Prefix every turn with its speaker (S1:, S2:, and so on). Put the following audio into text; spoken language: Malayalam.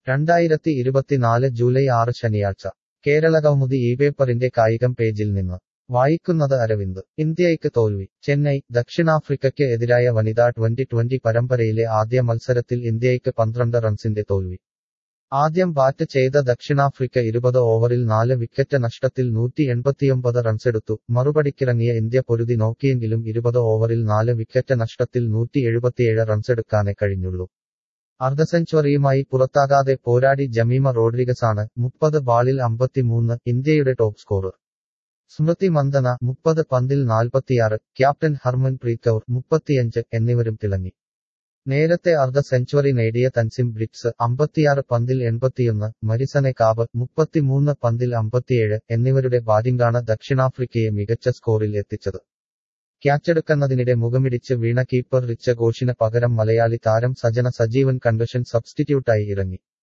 S1: രണ്ടായിരത്തി ഇരുപത്തിനാല് ജൂലൈ ആറ് ശനിയാഴ്ച കേരളകൗമുദി ഈ പേപ്പറിന്റെ കായികം പേജിൽ നിന്ന് വായിക്കുന്നത് അരവിന്ദ് ഇന്ത്യയ്ക്ക് തോൽവി ചെന്നൈ ദക്ഷിണാഫ്രിക്കയ്ക്ക് എതിരായ വനിതാ ട്വന്റി ട്വന്റി പരമ്പരയിലെ ആദ്യ മത്സരത്തിൽ ഇന്ത്യയ്ക്ക് പന്ത്രണ്ട് റൺസിന്റെ തോൽവി ആദ്യം ബാറ്റ് ചെയ്ത ദക്ഷിണാഫ്രിക്ക ഇരുപത് ഓവറിൽ നാല് വിക്കറ്റ് നഷ്ടത്തിൽ നൂറ്റി എൺപത്തിയൊമ്പത് റൺസെടുത്തു മറുപടിക്കിറങ്ങിയ ഇന്ത്യ പൊരുതി നോക്കിയെങ്കിലും ഇരുപത് ഓവറിൽ നാല് വിക്കറ്റ് നഷ്ടത്തിൽ നൂറ്റി എഴുപത്തിയേഴ് റൺസെടുക്കാനേ കഴിഞ്ഞുള്ളൂ അർദ്ധ സെഞ്ചുറിയുമായി പുറത്താകാതെ പോരാടി ജമീമ റോഡ്രിഗസാണ് മുപ്പത് ബാളിൽ അമ്പത്തിമൂന്ന് ഇന്ത്യയുടെ ടോപ്പ് സ്കോറർ സ്മൃതി മന്ദന മുപ്പത് പന്തിൽ നാൽപ്പത്തിയാറ് ക്യാപ്റ്റൻ ഹർമൻ പ്രീത് കൗർ മുപ്പത്തിയഞ്ച് എന്നിവരും തിളങ്ങി നേരത്തെ അർദ്ധ സെഞ്ചുറി നേടിയ തൻസിം ബ്രിക്സ് അമ്പത്തിയാറ് പന്തിൽ എൺപത്തിയൊന്ന് മരിസനെ കാബ് മുപ്പത്തിമൂന്ന് പന്തിൽ അമ്പത്തിയേഴ് എന്നിവരുടെ ബാറ്റിംഗാണ് ദക്ഷിണാഫ്രിക്കയെ മികച്ച സ്കോറിൽ എത്തിച്ചത് ക്യാച്ചെടുക്കുന്നതിനിടെ മുഖമിടിച്ച് വീണ കീപ്പർ റിച്ച ഘോഷിന് പകരം മലയാളി താരം സജന സജീവൻ കൺവെഷൻ സബ്സ്റ്റിറ്റ്യൂട്ടായി ഇറങ്ങി